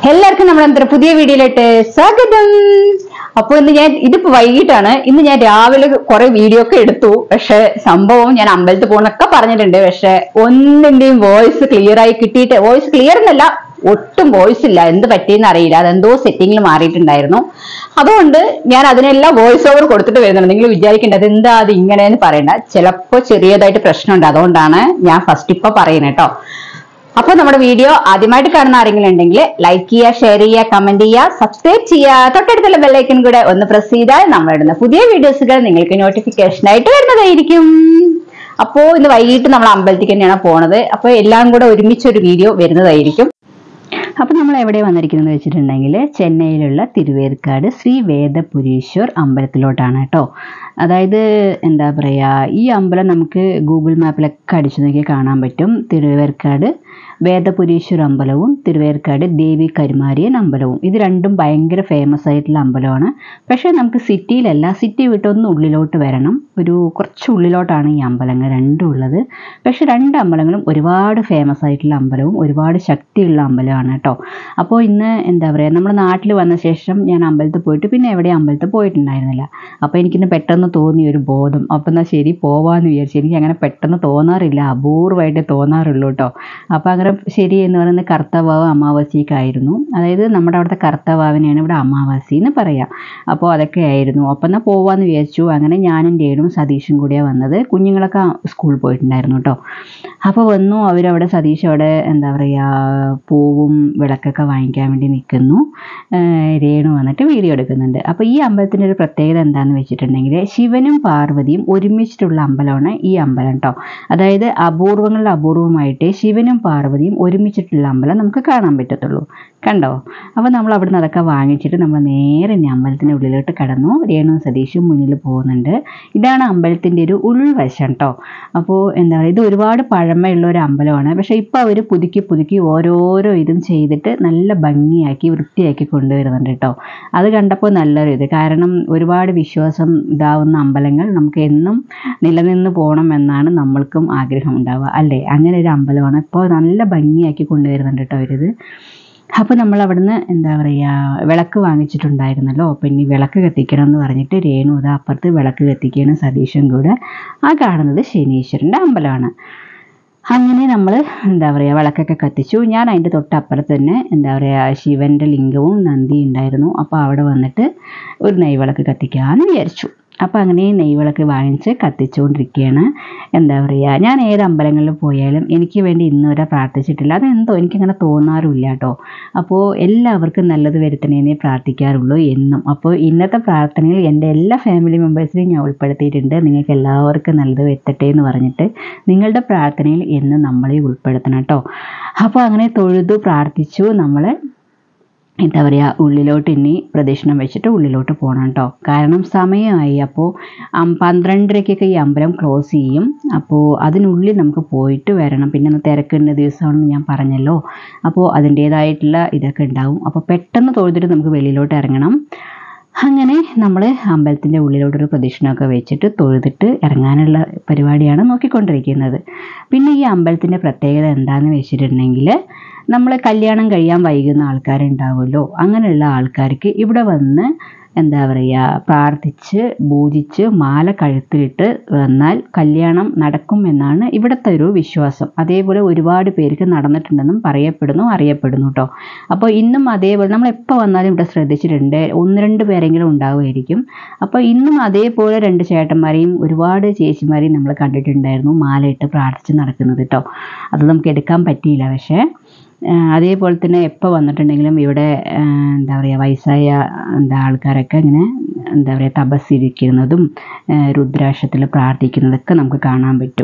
എല്ലാവർക്കും നമ്മുടെ അന്തര പുതിയ വീഡിയോയിലോട്ട് സ്വാഗതം അപ്പൊ ഇന്ന് ഞാൻ ഇതിപ്പോ വൈകിട്ടാണ് ഇന്ന് ഞാൻ രാവിലെ കുറെ വീഡിയോ ഒക്കെ എടുത്തു പക്ഷെ സംഭവം ഞാൻ അമ്പലത്തിൽ പോകുന്നൊക്കെ പറഞ്ഞിട്ടുണ്ട് പക്ഷെ ഒന്നിന്റെയും വോയിസ് ക്ലിയർ ആയി കിട്ടിയിട്ട് വോയിസ് ക്ലിയർ എന്നല്ല ഒട്ടും വോയിസ് ഇല്ല എന്ത് പറ്റിയെന്ന് അറിയില്ല അതെന്തോ സെറ്റിംഗിൽ മാറിയിട്ടുണ്ടായിരുന്നു അതുകൊണ്ട് ഞാൻ അതിനെല്ലാം വോയിസ് ഓവർ കൊടുത്തിട്ട് വരുന്നുണ്ട് നിങ്ങൾ വിചാരിക്കേണ്ടത് എന്താ അത് ഇങ്ങനെയെന്ന് പറയണ്ട ചിലപ്പോൾ ചെറിയതായിട്ട് പ്രശ്നമുണ്ട് അതുകൊണ്ടാണ് ഞാൻ ഫസ്റ്റ് ഇപ്പൊ പറയുന്നത് കേട്ടോ അപ്പൊ നമ്മുടെ വീഡിയോ ആദ്യമായിട്ട് കാണുന്ന ആരെങ്കിലും ഉണ്ടെങ്കിൽ ലൈക്ക് ചെയ്യുക ഷെയർ ചെയ്യുക കമന്റ് ചെയ്യുക സബ്സ്ക്രൈബ് ചെയ്യുക തൊട്ടടുത്തുള്ള ബെല്ലൈക്കൻ കൂടെ ഒന്ന് പ്രസ് ചെയ്താൽ നമ്മൾ ഇടുന്ന പുതിയ വീഡിയോസുകൾ നിങ്ങൾക്ക് നോട്ടിഫിക്കേഷൻ ആയിട്ട് വരുന്നതായിരിക്കും അപ്പോ ഇന്ന് വൈകിട്ട് നമ്മൾ അമ്പലത്തിലേക്ക് തന്നെയാണ് പോണത് അപ്പൊ എല്ലാം കൂടെ ഒരുമിച്ച് ഒരു വീഡിയോ വരുന്നതായിരിക്കും അപ്പൊ നമ്മൾ എവിടെ വന്നിരിക്കുന്നത് വെച്ചിട്ടുണ്ടെങ്കിൽ ചെന്നൈയിലുള്ള തിരുവേർക്കാട് ശ്രീ വേദപുരീശ്വർ അമ്പലത്തിലോട്ടാണ് കേട്ടോ അതായത് എന്താ പറയാ ഈ അമ്പലം നമുക്ക് ഗൂഗിൾ മാപ്പിലൊക്കെ അടിച്ചു നോക്കി കാണാൻ പറ്റും തിരുവേർക്കാട് വേദപുരീശ്വർ അമ്പലവും തിരുവേർക്കാട് ദേവി കരുമാരിയൻ അമ്പലവും ഇത് രണ്ടും ഭയങ്കര ഫേമസ് ആയിട്ടുള്ള അമ്പലമാണ് പക്ഷേ നമുക്ക് സിറ്റിയിലല്ല സിറ്റി വിട്ടൊന്ന് ഉള്ളിലോട്ട് വരണം ഒരു കുറച്ച് ഉള്ളിലോട്ടാണ് ഈ അമ്പലങ്ങൾ രണ്ടും ഉള്ളത് പക്ഷെ രണ്ട് അമ്പലങ്ങളും ഒരുപാട് ഫേമസ് ആയിട്ടുള്ള അമ്പലവും ഒരുപാട് ശക്തിയുള്ള അമ്പലമാണ് കേട്ടോ അപ്പോൾ ഇന്ന് എന്താ പറയുക നമ്മുടെ നാട്ടിൽ വന്ന ശേഷം ഞാൻ അമ്പലത്തിൽ പോയിട്ട് പിന്നെ എവിടെ അമ്പലത്തിൽ പോയിട്ടുണ്ടായിരുന്നില്ല അപ്പോൾ എനിക്കിന്ന് പെട്ടെന്ന് തോന്നിയ ഒരു ബോധം അപ്പം എന്നാൽ ശരി പോവാന്ന് വിചാരിച്ചു എനിക്ക് അങ്ങനെ പെട്ടെന്ന് തോന്നാറില്ല അപൂർവമായിട്ട് തോന്നാറുള്ളൂ കേട്ടോ അപ്പോൾ അങ്ങനെ ശരി എന്ന് പറയുന്നത് കർത്തവാവ് അമാവാസിക്കായിരുന്നു അതായത് നമ്മുടെ അവിടുത്തെ കർത്തവാവിനെയാണ് ഇവിടെ അമാവാസി എന്ന് പറയാം അപ്പോൾ അതൊക്കെ ആയിരുന്നു അപ്പം എന്നാൽ പോവാന്ന് വിചാരിച്ചു അങ്ങനെ ഞാനും രേണും സതീഷും കൂടിയാണ് വന്നത് കുഞ്ഞുങ്ങളൊക്കെ സ്കൂളിൽ പോയിട്ടുണ്ടായിരുന്നു കേട്ടോ അപ്പോൾ വന്നു അവരവിടെ സതീഷ് അവിടെ എന്താ പറയുക പൂവും വിളക്കൊക്കെ വാങ്ങിക്കാൻ വേണ്ടി നിൽക്കുന്നു ഏഹ് രേണു വന്നിട്ട് വീഡിയോ എടുക്കുന്നുണ്ട് അപ്പോൾ ഈ അമ്പലത്തിൻ്റെ ഒരു പ്രത്യേകത എന്താണെന്ന് വെച്ചിട്ടുണ്ടെങ്കിൽ ശിവനും പാർവതിയും ഒരുമിച്ചിട്ടുള്ള അമ്പലമാണ് ഈ അമ്പലം കേട്ടോ അതായത് അപൂർവങ്ങളിൽ അപൂർവമായിട്ട് ശിവനും പാർവതിയും ഒരുമിച്ചിട്ടുള്ള അമ്പലം നമുക്ക് കാണാൻ പറ്റത്തുള്ളൂ കണ്ടോ അപ്പോൾ നമ്മൾ അവിടുന്ന് അതൊക്കെ വാങ്ങിച്ചിട്ട് നമ്മൾ നേരെ ഇനി അമ്പലത്തിൻ്റെ ഉള്ളിലോട്ട് കടന്നു രേണു സതീഷും മുന്നിൽ പോകുന്നുണ്ട് ഇതാണ് അമ്പലത്തിൻ്റെ ഒരു ഉൾവശം കേട്ടോ അപ്പോൾ എന്താ പറയുക ഇത് ഒരുപാട് പഴമയുള്ള ഒരു അമ്പലമാണ് പക്ഷേ ഇപ്പോൾ അവർ പുതുക്കി പുതുക്കി ഓരോരോ ഇതും ചെയ്തിട്ട് നല്ല ഭംഗിയാക്കി വൃത്തിയാക്കി കൊണ്ടുവരുന്നുണ്ട് കേട്ടോ അത് കണ്ടപ്പോൾ നല്ലൊരു ഇത് കാരണം ഒരുപാട് വിശ്വാസം ഇതാവുന്ന അമ്പലങ്ങൾ നമുക്ക് എന്നും നിലനിന്ന് പോകണം എന്നാണ് നമ്മൾക്കും ആഗ്രഹം ഉണ്ടാവുക അല്ലേ അങ്ങനെ ഒരു അമ്പലമാണ് ഇപ്പോൾ നല്ല ഭംഗിയാക്കി കൊണ്ടുവരുന്നുണ്ട് കേട്ടോ അവരിത് അപ്പോൾ നമ്മൾ അവിടുന്ന് എന്താ പറയുക വിളക്ക് വാങ്ങിച്ചിട്ടുണ്ടായിരുന്നല്ലോ അപ്പം ഇനി വിളക്ക് കത്തിക്കണം എന്ന് പറഞ്ഞിട്ട് രേണു അത് അപ്പുറത്ത് വിളക്ക് കത്തിക്കുകയാണ് സതീഷും കൂടെ ആ കാണുന്നത് ശനീശ്വരൻ്റെ അമ്പലമാണ് അങ്ങനെ നമ്മൾ എന്താ പറയുക വിളക്കൊക്കെ കത്തിച്ചു ഞാൻ അതിൻ്റെ തൊട്ടപ്പുറത്ത് തന്നെ എന്താ പറയുക ശിവൻ്റെ ലിംഗവും നന്ദി ഉണ്ടായിരുന്നു അപ്പോൾ അവിടെ വന്നിട്ട് ഒരു നെയ്വിളക്ക് കത്തിക്കാമെന്ന് വിചാരിച്ചു അപ്പോൾ അങ്ങനെ നെയ്വിളക്ക് വാങ്ങിച്ച് കത്തിച്ചുകൊണ്ടിരിക്കുകയാണ് എന്താ പറയുക ഞാൻ ഏത് അമ്പലങ്ങളിൽ പോയാലും എനിക്ക് വേണ്ടി ഇന്ന് വരെ പ്രാർത്ഥിച്ചിട്ടില്ല അതെന്തോ എനിക്കങ്ങനെ തോന്നാറുമില്ല കേട്ടോ അപ്പോൾ എല്ലാവർക്കും നല്ലത് വരുത്തണേന്നേ പ്രാർത്ഥിക്കാറുള്ളൂ എന്നും അപ്പോൾ ഇന്നത്തെ പ്രാർത്ഥനയിൽ എൻ്റെ എല്ലാ ഫാമിലി മെമ്പേഴ്സിനെയും ഞാൻ ഉൾപ്പെടുത്തിയിട്ടുണ്ട് നിങ്ങൾക്ക് എല്ലാവർക്കും നല്ലത് വരുത്തട്ടെ എന്ന് പറഞ്ഞിട്ട് നിങ്ങളുടെ പ്രാർത്ഥനയിൽ എന്നും നമ്മളെ ഉൾപ്പെടുത്തണം കേട്ടോ അപ്പോൾ അങ്ങനെ തൊഴുതു പ്രാർത്ഥിച്ചു നമ്മൾ എന്താ പറയുക ഉള്ളിലോട്ട് ഇനി പ്രദക്ഷിണം വെച്ചിട്ട് ഉള്ളിലോട്ട് പോകണം കേട്ടോ കാരണം സമയമായി അപ്പോൾ പന്ത്രണ്ടരയ്ക്കൊക്കെ ഈ അമ്പലം ക്ലോസ് ചെയ്യും അപ്പോൾ അതിനുള്ളിൽ നമുക്ക് പോയിട്ട് വരണം പിന്നെ ഒന്ന് തിരക്കുള്ള ദിവസമാണെന്ന് ഞാൻ പറഞ്ഞല്ലോ അപ്പോൾ അതിൻ്റേതായിട്ടുള്ള ഇതൊക്കെ ഉണ്ടാവും അപ്പോൾ പെട്ടെന്ന് തൊഴുതിട്ട് നമുക്ക് വെളിയിലോട്ട് ഇറങ്ങണം അങ്ങനെ നമ്മൾ അമ്പലത്തിൻ്റെ ഉള്ളിലോട്ടൊരു പ്രദക്ഷിണമൊക്കെ വെച്ചിട്ട് തൊഴുതിട്ട് ഇറങ്ങാനുള്ള പരിപാടിയാണ് നോക്കിക്കൊണ്ടിരിക്കുന്നത് പിന്നെ ഈ അമ്പലത്തിൻ്റെ പ്രത്യേകത എന്താണെന്ന് വെച്ചിട്ടുണ്ടെങ്കിൽ നമ്മൾ കല്യാണം കഴിയാൻ വൈകുന്ന ആൾക്കാരുണ്ടാവുമല്ലോ അങ്ങനെയുള്ള ആൾക്കാർക്ക് ഇവിടെ വന്ന് എന്താ പറയുക പ്രാർത്ഥിച്ച് പൂജിച്ച് മാല കഴുത്തിലിട്ട് വന്നാൽ കല്യാണം നടക്കും എന്നാണ് ഇവിടുത്തെ ഒരു വിശ്വാസം അതേപോലെ ഒരുപാട് പേർക്ക് നടന്നിട്ടുണ്ടെന്നും പറയപ്പെടുന്നു അറിയപ്പെടുന്നു കേട്ടോ അപ്പോൾ ഇന്നും അതേപോലെ നമ്മൾ എപ്പോൾ വന്നാലും ഇവിടെ ശ്രദ്ധിച്ചിട്ടുണ്ട് ഒന്ന് രണ്ട് പേരെങ്കിലും ഉണ്ടാവുമായിരിക്കും അപ്പോൾ ഇന്നും അതേപോലെ രണ്ട് ചേട്ടന്മാരെയും ഒരുപാട് ചേച്ചിമാരെയും നമ്മൾ കണ്ടിട്ടുണ്ടായിരുന്നു മാലയിട്ട് പ്രാർത്ഥിച്ച് നടക്കുന്നത് കേട്ടോ അത് നമുക്ക് എടുക്കാൻ പറ്റിയില്ല പക്ഷേ അതേപോലെ തന്നെ എപ്പോൾ വന്നിട്ടുണ്ടെങ്കിലും ഇവിടെ എന്താ പറയുക വയസ്സായ എന്താ ആൾക്കാരൊക്കെ ഇങ്ങനെ എന്താ പറയുക തപസ്സിരിക്കുന്നതും രുദ്രാക്ഷത്തിൽ പ്രാർത്ഥിക്കുന്നതൊക്കെ നമുക്ക് കാണാൻ പറ്റും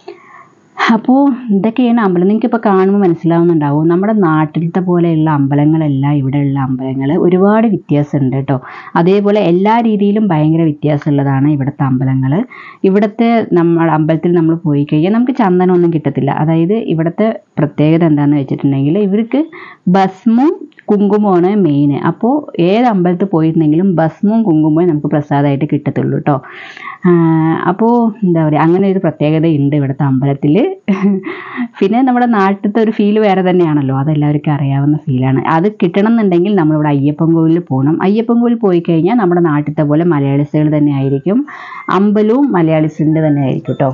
അപ്പോൾ ഇതൊക്കെയാണ് അമ്പലം നിങ്ങൾക്കിപ്പോൾ കാണുമ്പോൾ മനസ്സിലാവുന്നുണ്ടാവും നമ്മുടെ നാട്ടിലത്തെ പോലെയുള്ള അമ്പലങ്ങളല്ല ഇവിടെയുള്ള അമ്പലങ്ങൾ ഒരുപാട് വ്യത്യാസമുണ്ട് കേട്ടോ അതേപോലെ എല്ലാ രീതിയിലും ഭയങ്കര വ്യത്യാസമുള്ളതാണ് ഇവിടുത്തെ അമ്പലങ്ങൾ ഇവിടുത്തെ നമ്മൾ അമ്പലത്തിൽ നമ്മൾ പോയി കഴിഞ്ഞാൽ നമുക്ക് ചന്ദനമൊന്നും കിട്ടത്തില്ല അതായത് ഇവിടുത്തെ പ്രത്യേകത എന്താണെന്ന് വെച്ചിട്ടുണ്ടെങ്കിൽ ഇവർക്ക് ഭസ്മും കുങ്കുമമാണ് മെയിൻ അപ്പോൾ ഏത് അമ്പലത്തിൽ പോയിരുന്നെങ്കിലും ഭസ്മവും കുങ്കുമവും നമുക്ക് പ്രസാദമായിട്ട് കിട്ടത്തുള്ളൂ കേട്ടോ അപ്പോൾ എന്താ പറയുക അങ്ങനെ ഒരു പ്രത്യേകത ഉണ്ട് ഇവിടുത്തെ അമ്പലത്തിൽ പിന്നെ നമ്മുടെ നാട്ടിലത്തെ ഒരു ഫീൽ വേറെ തന്നെയാണല്ലോ അതെല്ലാവർക്കും അറിയാവുന്ന ഫീലാണ് അത് കിട്ടണം എന്നുണ്ടെങ്കിൽ നമ്മളിവിടെ അയ്യപ്പൻ കോവിലിൽ പോകണം അയ്യപ്പൻ കോവിൽ പോയി കഴിഞ്ഞാൽ നമ്മുടെ നാട്ടിലത്തെ പോലെ മലയാളിസുകൾ തന്നെ ആയിരിക്കും അമ്പലവും മലയാളിസിൻ്റെ തന്നെ ആയിരിക്കും കേട്ടോ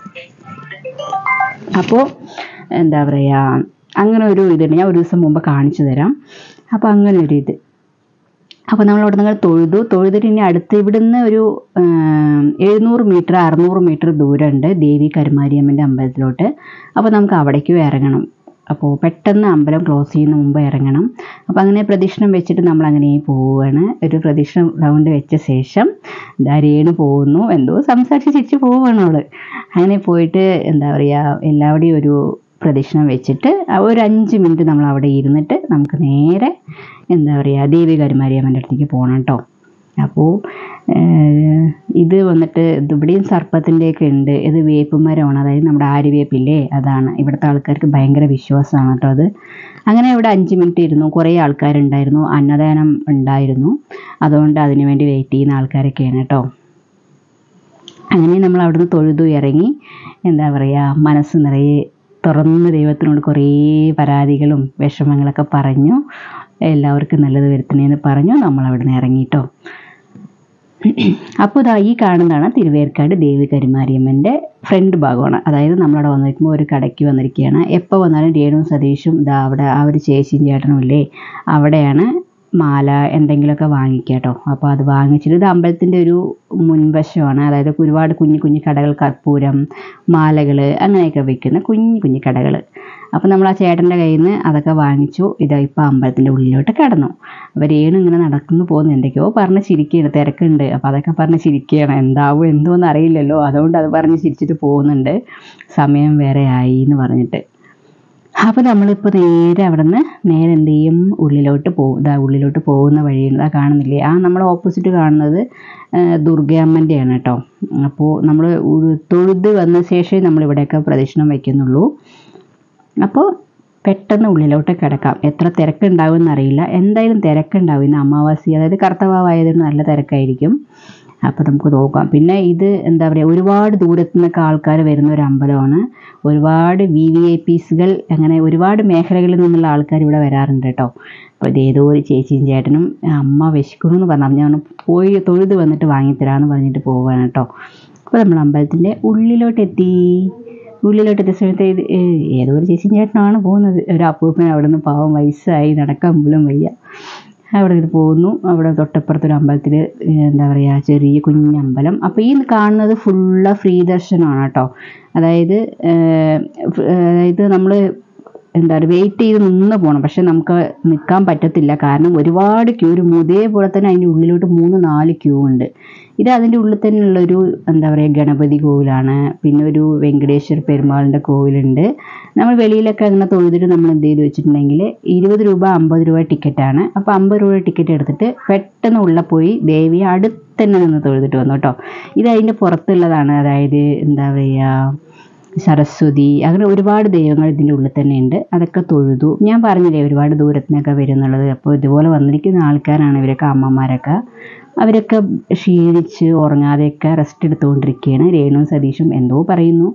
അപ്പോൾ എന്താ പറയുക അങ്ങനെ ഒരു ഇതുണ്ട് ഞാൻ ഒരു ദിവസം മുമ്പ് കാണിച്ചു തരാം അപ്പോൾ അങ്ങനെ ഒരു ഇത് അപ്പോൾ നമ്മൾ അവിടെ നിന്ന് തൊഴുതു തൊഴുതിട്ട് ഇനി അടുത്ത് ഇവിടുന്ന് ഒരു ആം, എഴുന്നൂറ് മീറ്റർ അറുന്നൂറ് മീറ്റർ ദൂരമുണ്ട് ദേവി കരുമാരിയമ്മൻ്റെ അമ്പലത്തിലോട്ട് അപ്പോൾ നമുക്ക് അവിടേക്കും ഇറങ്ങണം അപ്പോൾ പെട്ടെന്ന് അമ്പലം ക്ലോസ് ചെയ്യുന്ന മുമ്പ് ഇറങ്ങണം അപ്പോൾ അങ്ങനെ പ്രദക്ഷിണം വെച്ചിട്ട് നമ്മൾ അങ്ങനെ പോവുകയാണ് ഒരു പ്രദക്ഷിണം റൗണ്ട് വെച്ച ശേഷം ഇതാ രേണു പോകുന്നു എന്തോ സംസാരിച്ച് ചിരിച്ച് പോവുകയാണ് അവള് അങ്ങനെ പോയിട്ട് എന്താ പറയുക എല്ലാവരുടെയും ഒരു പ്രദക്ഷിണം വെച്ചിട്ട് ആ ഒരു അഞ്ച് മിനിറ്റ് നമ്മൾ അവിടെ ഇരുന്നിട്ട് നമുക്ക് നേരെ എന്താ പറയുക ദേവി കരുമാരിയമ്മൻ്റെ അടുത്തേക്ക് പോകണം കേട്ടോ അപ്പോൾ ഇത് വന്നിട്ട് ഇത് ഇവിടെയും സർപ്പത്തിൻ്റെയൊക്കെ ഉണ്ട് ഇത് വേപ്പ് മരമാണ് അതായത് നമ്മുടെ ആര്യവേപ്പില്ലേ അതാണ് ഇവിടുത്തെ ആൾക്കാർക്ക് ഭയങ്കര വിശ്വാസമാണ് കേട്ടോ അത് അങ്ങനെ ഇവിടെ അഞ്ച് മിനിറ്റ് ഇരുന്നു കുറേ ആൾക്കാരുണ്ടായിരുന്നു അന്നദാനം ഉണ്ടായിരുന്നു അതുകൊണ്ട് അതിനു വേണ്ടി വെയിറ്റ് ചെയ്യുന്ന ആൾക്കാരൊക്കെയാണ് കേട്ടോ അങ്ങനെ നമ്മൾ അവിടുന്ന് തൊഴുതു ഇറങ്ങി എന്താ പറയുക മനസ്സ് നിറയെ തുറന്ന് ദൈവത്തിനോട് കുറേ പരാതികളും വിഷമങ്ങളൊക്കെ പറഞ്ഞു എല്ലാവർക്കും നല്ലത് വരുത്തണേന്ന് പറഞ്ഞു നമ്മൾ അവിടുന്ന് ഇറങ്ങിട്ടോ അപ്പോൾ ഇതാ ഈ കാണുന്നതാണ് തിരുവേർക്കാട് ദേവി കരുമാരിയമ്മൻ്റെ ഫ്രണ്ട് ഭാഗമാണ് അതായത് നമ്മളവിടെ വന്നിരിക്കുമ്പോൾ ഒരു കടയ്ക്ക് വന്നിരിക്കുകയാണ് എപ്പോൾ വന്നാലും രേണുവും സതീഷും ഇതാ അവിടെ ആ ഒരു ചേച്ചിയും ചേട്ടനും ഇല്ലേ അവിടെയാണ് മാല എന്തെങ്കിലുമൊക്കെ വാങ്ങിക്കുക കേട്ടോ അപ്പോൾ അത് വാങ്ങിച്ചിട്ട് ഇത് അമ്പലത്തിൻ്റെ ഒരു മുൻവശമാണ് അതായത് ഒരുപാട് കുഞ്ഞു കുഞ്ഞു കടകൾ കർപ്പൂരം മാലകൾ അങ്ങനെയൊക്കെ വിൽക്കുന്ന കുഞ്ഞു കുഞ്ഞു കടകൾ അപ്പോൾ നമ്മൾ ആ ചേട്ടൻ്റെ കയ്യിൽ നിന്ന് അതൊക്കെ വാങ്ങിച്ചു ഇതാ ഇപ്പോൾ അമ്പലത്തിൻ്റെ ഉള്ളിലോട്ട് കടന്നു അപ്പോൾ രേണു ഇങ്ങനെ നടക്കുന്നു പോകുന്നു എന്തൊക്കെയോ പറഞ്ഞ് ചിരിക്കുകയാണ് തിരക്കുണ്ട് അപ്പോൾ അതൊക്കെ പറഞ്ഞ് ചിരിക്കുകയാണ് എന്താവും എന്തോന്ന് അറിയില്ലല്ലോ അതുകൊണ്ട് അത് പറഞ്ഞ് ചിരിച്ചിട്ട് പോകുന്നുണ്ട് സമയം വേറെ ആയി എന്ന് പറഞ്ഞിട്ട് അപ്പോൾ നമ്മളിപ്പോൾ നേരെ അവിടെ നിന്ന് നേരെ എന്ത് ചെയ്യും ഉള്ളിലോട്ട് പോകും ഇതാ ഉള്ളിലോട്ട് പോകുന്ന വഴി ഇതാ കാണുന്നില്ലേ ആ നമ്മൾ ഓപ്പോസിറ്റ് കാണുന്നത് ആ, ദുർഗയമ്മൻ്റെയാണ് കേട്ടോ അപ്പോൾ നമ്മൾ തൊഴുത് വന്ന ശേഷമേ നമ്മൾ ഇവിടെയൊക്കെ പ്രദക്ഷിണം വയ്ക്കുന്നുള്ളൂ അപ്പോൾ പെട്ടെന്ന് ഉള്ളിലോട്ട് കിടക്കാം എത്ര തിരക്കുണ്ടാവും എന്നറിയില്ല എന്തായാലും തിരക്കുണ്ടാവും ഇന്ന് അമാവാസി അതായത് കർത്തവായതുകൊണ്ട് നല്ല തിരക്കായിരിക്കും അപ്പോൾ നമുക്ക് നോക്കാം പിന്നെ ഇത് എന്താ പറയുക ഒരുപാട് ദൂരത്തു നിന്നൊക്കെ ആൾക്കാർ വരുന്ന ഒരു അമ്പലമാണ് ഒരുപാട് വി വി ഐ പീസുകൾ അങ്ങനെ ഒരുപാട് മേഖലകളിൽ നിന്നുള്ള ആൾക്കാർ ഇവിടെ വരാറുണ്ട് കേട്ടോ അപ്പോൾ ഇത് ഏതോ ഒരു ചേച്ചിയും ചേട്ടനും അമ്മ വിശക്കണു എന്ന് പറഞ്ഞു ഞാൻ പറഞ്ഞു, പോയി തൊഴുത് വന്നിട്ട് വാങ്ങിത്തരാമെന്ന് പറഞ്ഞിട്ട് പോവുകയാണ് കേട്ടോ അപ്പോൾ നമ്മൾ അമ്പലത്തിൻ്റെ ഉള്ളിലോട്ട് എത്തി ഉള്ളിലോട്ട് എത്തിയ സമയത്ത് ഇത് ഏ, ഏതോ ഒരു ചേച്ചിയും ചേട്ടനാണ് പോകുന്നത് ഒരു അപ്പൂപ്പൻ അവിടെ നിന്ന് പാവം വയസ്സായി നടക്കാൻ പോലും വയ്യ അവിടെ ഇങ്ങനെ പോകുന്നു അവിടെ തൊട്ടപ്പുറത്തൊരു അമ്പലത്തിൽ എന്താ പറയുക ചെറിയ കുഞ്ഞമ്പലം അപ്പോൾ ഈ കാണുന്നത് ഫുള്ള് ഫ്രീ ദർശനമാണ് കേട്ടോ അതായത് ഏഹ്, ഫ്- അതായത് നമ്മൾ എന്താ പറയുക വെയിറ്റ് ചെയ്ത് നിന്ന് പോകണം പക്ഷെ നമുക്ക് നിൽക്കാൻ പറ്റത്തില്ല കാരണം ഒരുപാട് ക്യൂ ഒരു ഇതേപോലെ തന്നെ അതിൻ്റെ ഉള്ളിലോട്ട് മൂന്ന് നാല് ക്യൂ ഉണ്ട് ഇത് അതിൻ്റെ ഉള്ളിൽ തന്നെയുള്ളൊരു എന്താ പറയുക ഗണപതി കോവിലാണ് പിന്നെ ഒരു വെങ്കടേശ്വര പെരുമാളിൻ്റെ കോവിലുണ്ട് നമ്മൾ വെളിയിലൊക്കെ അങ്ങനെ തൊഴുതിട്ട് നമ്മൾ എന്ത് ചെയ്ത് വെച്ചിട്ടുണ്ടെങ്കിൽ ഇരുപത് രൂപ അമ്പത് രൂപ ടിക്കറ്റാണ് അപ്പോൾ അമ്പത് രൂപ ടിക്കറ്റ് എടുത്തിട്ട് പെട്ടെന്ന് ഉള്ള പോയി ദേവിയെ അടുത്ത് തന്നെ നിന്ന് തൊഴുതിട്ട് വന്നു കേട്ടോ ഇത് അതിൻ്റെ പുറത്തുള്ളതാണ് അതായത് എന്താ പറയുക സരസ്വതി അങ്ങനെ ഒരുപാട് ദൈവങ്ങൾ ഇതിൻ്റെ ഉള്ളിൽ തന്നെ ഉണ്ട് അതൊക്കെ തൊഴുതു ഞാൻ പറഞ്ഞില്ലേ ഒരുപാട് ദൂരത്തിനൊക്കെ വരും എന്നുള്ളത് അപ്പോൾ ഇതുപോലെ വന്നിരിക്കുന്ന ആൾക്കാരാണ് ഇവരൊക്കെ അമ്മമാരൊക്കെ അവരൊക്കെ ക്ഷീണിച്ച് ഉറങ്ങാതെയൊക്കെ റെസ്റ്റ് എടുത്തുകൊണ്ടിരിക്കുകയാണ് രേണുവും സതീഷും എന്തോ പറയുന്നു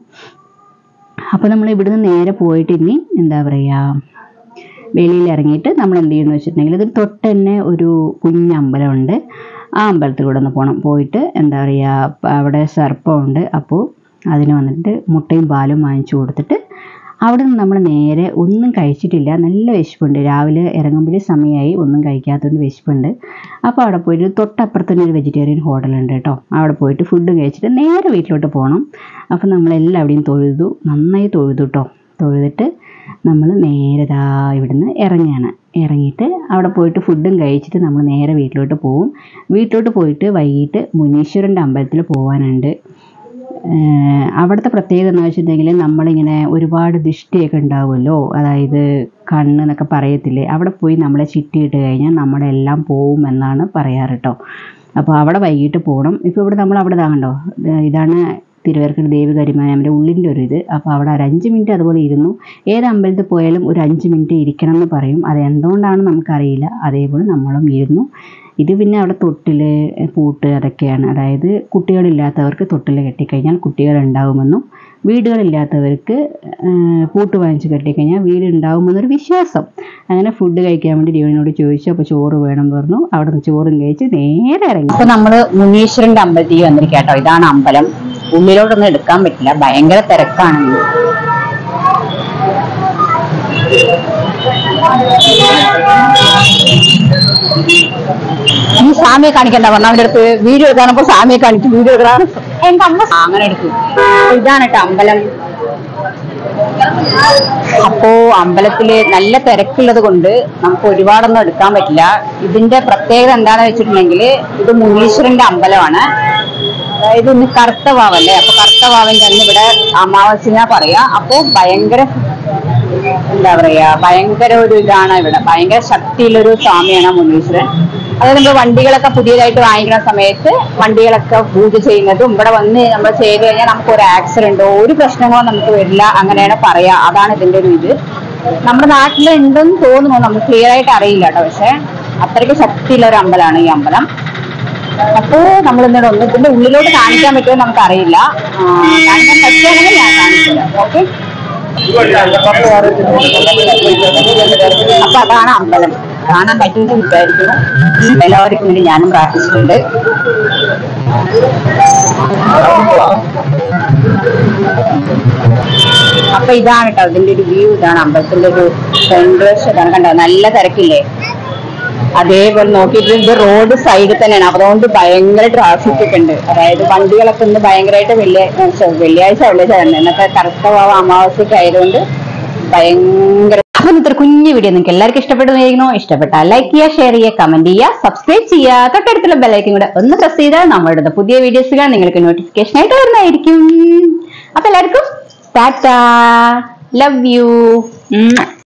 അപ്പോൾ നമ്മൾ ഇവിടുന്ന് നേരെ പോയിട്ട് ഇനി എന്താ പറയുക വെളിയിൽ ഇറങ്ങിയിട്ട് നമ്മൾ എന്ത് ചെയ്യുന്നു വെച്ചിട്ടുണ്ടെങ്കിൽ ഇതിന് തൊട്ട് തന്നെ ഒരു കുഞ്ഞമ്പലമുണ്ട് ആ അമ്പലത്തിലൂടെ ഒന്ന് പോകണം പോയിട്ട് എന്താ പറയുക അവിടെ സർപ്പമുണ്ട് അപ്പോൾ അതിന് വന്നിട്ട് മുട്ടയും പാലും വാങ്ങിച്ചു കൊടുത്തിട്ട് അവിടെ നിന്ന് നമ്മൾ നേരെ ഒന്നും കഴിച്ചിട്ടില്ല നല്ല വിശപ്പുണ്ട് രാവിലെ ഇറങ്ങുമ്പോഴേ സമയമായി ഒന്നും കഴിക്കാത്തതുകൊണ്ട് വിശപ്പുണ്ട് അപ്പോൾ അവിടെ പോയിട്ട് തൊട്ടപ്പുറത്ത് തന്നെ ഒരു വെജിറ്റേറിയൻ ഹോട്ടലുണ്ട് കേട്ടോ അവിടെ പോയിട്ട് ഫുഡ് കഴിച്ചിട്ട് നേരെ വീട്ടിലോട്ട് പോകണം അപ്പോൾ നമ്മളെല്ലാവിടെയും തൊഴുതു നന്നായി തൊഴുതു കേട്ടോ തൊഴുതിട്ട് നമ്മൾ നേരെ ദാ ഇവിടുന്ന് ഇറങ്ങുകയാണ് ഇറങ്ങിയിട്ട് അവിടെ പോയിട്ട് ഫുഡും കഴിച്ചിട്ട് നമ്മൾ നേരെ വീട്ടിലോട്ട് പോകും വീട്ടിലോട്ട് പോയിട്ട് വൈകിട്ട് മുനീശ്വരൻ്റെ അമ്പലത്തിൽ പോകാനുണ്ട് ഏഹ് അവിടുത്തെ പ്രത്യേകത എന്ന് വെച്ചിട്ടുണ്ടെങ്കിൽ നമ്മളിങ്ങനെ ഒരുപാട് ദിഷ്ടിയൊക്കെ ഉണ്ടാവുമല്ലോ അതായത് കണ്ണ് എന്നൊക്കെ പറയത്തില്ലേ അവിടെ പോയി നമ്മളെ ചിട്ടിയിട്ട് കഴിഞ്ഞാൽ നമ്മുടെ എല്ലാം പോവും എന്നാണ് പറയാറ് കേട്ടോ അപ്പോൾ അവിടെ വൈകിട്ട് പോകണം ഇപ്പോൾ ഇവിടെ നമ്മൾ അവിടെ ഇതാ കണ്ടോ ഇത് ഇതാണ് തിരുവേർക്കൽ ദേവി കരിമാനമ്മയുടെ ഉള്ളിൻ്റെ ഒരു ഇത് അപ്പോൾ അവിടെ ഒരു അഞ്ച് മിനിറ്റ് അതുപോലെ ഇരുന്നു ഏത് അമ്പലത്തിൽ പോയാലും ഒരു അഞ്ച് മിനിറ്റ് ഇരിക്കണം എന്ന് പറയും അത് എന്തുകൊണ്ടാണ് നമുക്കറിയില്ല അതേപോലെ നമ്മളും ഇരുന്നു ഇത് പിന്നെ അവിടെ തൊട്ടിൽ പൂട്ട് അതൊക്കെയാണ് അതായത് കുട്ടികളില്ലാത്തവർക്ക് തൊട്ടിൽ കെട്ടിക്കഴിഞ്ഞാൽ കുട്ടികൾ ഉണ്ടാകുമെന്നും വീടുകളില്ലാത്തവർക്ക് ആ, പൂട്ട് വാങ്ങിച്ച് കെട്ടിക്കഴിഞ്ഞാൽ വീട് ഉണ്ടാകുമെന്നൊരു വിശ്വാസം അങ്ങനെ ഫുഡ് കഴിക്കാൻ വേണ്ടി ദേവനോട് ചോദിച്ചു അപ്പോൾ ചോറ് വേണം പറഞ്ഞു അവിടെ നിന്ന് ചോറും കഴിച്ച് നേരെ ഇറങ്ങി അപ്പോൾ നമ്മൾ മുനീശ്വരൻ്റെ അമ്പലത്തിൽ വന്നിരിക്കുക കേട്ടോ ഇതാണ് അമ്പലം ഉള്ളിലോട്ടൊന്നും എടുക്കാൻ പറ്റില്ല ഭയങ്കര തിരക്കാണ് ഈ സ്വാമിയെ കാണിക്കണ്ട പറഞ്ഞ അവന്റെ അടുത്ത് വീഡിയോ എടുക്കാനപ്പോ സ്വാമിയെ കാണിച്ചു വീഡിയോ എടുക്കാൻ എന്റെ അമ്മ അങ്ങനെ എടുത്തു അപ്പൊ ഇതാണ് കേട്ടോ അമ്പലം അപ്പോ അമ്പലത്തില് നല്ല തിരക്കുള്ളത് കൊണ്ട് നമുക്ക് ഒരുപാടൊന്നും എടുക്കാൻ പറ്റില്ല ഇതിന്റെ പ്രത്യേകത എന്താന്ന് വെച്ചിട്ടുണ്ടെങ്കിൽ ഇത് മുനീശ്വരന്റെ അമ്പലമാണ് അതായത് ഇന്ന് കറുത്ത വാവല്ലേ അപ്പൊ കറുത്ത വാവന്റെ അന്ന് ഇവിടെ അമാവാസ്യ പറയാ അപ്പോ ഭയങ്കര എന്താ പറയാ ഭയങ്കര ഒരു ഇതാണ് ഇവിടെ ഭയങ്കര ശക്തിയുള്ളൊരു സ്വാമിയാണ് മുനീശ്വരൻ അതായത് നമ്മൾ വണ്ടികളൊക്കെ പുതിയതായിട്ട് വാങ്ങിക്കുന്ന സമയത്ത് വണ്ടികളൊക്കെ പൂജ ചെയ്യുന്നതും ഇവിടെ വന്ന് നമ്മൾ ചെയ്ത് കഴിഞ്ഞാൽ നമുക്ക് ഒരു ആക്സിഡന്റോ ഒരു പ്രശ്നങ്ങളോ നമുക്ക് വരില്ല അങ്ങനെയാണ് പറയാ അതാണ് ഇതിന്റെ ഒരു ഇത് നമ്മുടെ നാട്ടിൽ ഉണ്ടെന്ന് തോന്നുന്നു നമുക്ക് ക്ലിയർ ആയിട്ട് അറിയില്ല കേട്ടോ പക്ഷെ അത്രയ്ക്ക് ശക്തിയുള്ള ഒരു അമ്പലമാണ് ഈ അമ്പലം അപ്പോ നമ്മൾ ഇന്നോട് ഒന്ന് ഇതിന്റെ ഉള്ളിലോട്ട് കാണിക്കാൻ പറ്റുമോ നമുക്ക് അറിയില്ല കാണിക്കാൻ പറ്റുകയാണെങ്കിൽ ഞാൻ കാണിച്ചുതരാം ഓക്കെ അപ്പൊ അതാണ് അമ്പലം കാണാൻ പറ്റുമെന്ന് വിചാരിക്കുന്നു എല്ലാവർക്കും വേണ്ടി ഞാനും പ്രാർത്ഥിച്ചിട്ടുണ്ട് അപ്പൊ ഇതാണ് കേട്ടോ ഇതിന്റെ ഒരു വ്യൂ ഇതാണ് അമ്പലത്തിന്റെ ഒരു ഫ്രണ്ട് വശം ഇതാണ് കണ്ടോ നല്ല തിരക്കില്ലേ അതേപോലെ നോക്കിയിട്ട് ഇത് റോഡ് സൈഡിൽ തന്നെയാണ് അപ്പൊ അതുകൊണ്ട് ഭയങ്കര ട്രാഫിക് ഒക്കെ ഉണ്ട് അതായത് വണ്ടികളൊക്കെ ഇന്ന് ഭയങ്കരമായിട്ട് വെള്ളിയ ശ്ശെ, വെള്ളിയാഴ്ച വെള്ളിയാഴ്ച തന്നെ എന്നൊക്കെ കറുത്തവാവ അമാവാസ്യൊക്കെ ആയതുകൊണ്ട് ഭയങ്കര അപ്പൊ ഇന്നത്തെ ഒരു കുഞ്ഞു വീഡിയോ നിങ്ങൾക്ക് എല്ലാവർക്കും ഇഷ്ടപ്പെടുന്നതായിരിക്കണോ ഇഷ്ടപ്പെട്ടാൽ ലൈക്ക് ചെയ്യുക ഷെയർ ചെയ്യുക കമന്റ് ചെയ്യുക സബ്സ്ക്രൈബ് ചെയ്യുക തൊട്ടടുത്തുള്ള ബെല്ലൈക്കും കൂടെ ഒന്ന് പ്രസ് ചെയ്താൽ നമ്മളുടെ പുതിയ വീഡിയോസുകൾ നിങ്ങൾക്ക് നോട്ടിഫിക്കേഷൻ ആയിട്ട് വരുന്നതായിരിക്കും അപ്പൊ എല്ലാവർക്കും ടാറ്റ ലവ് യു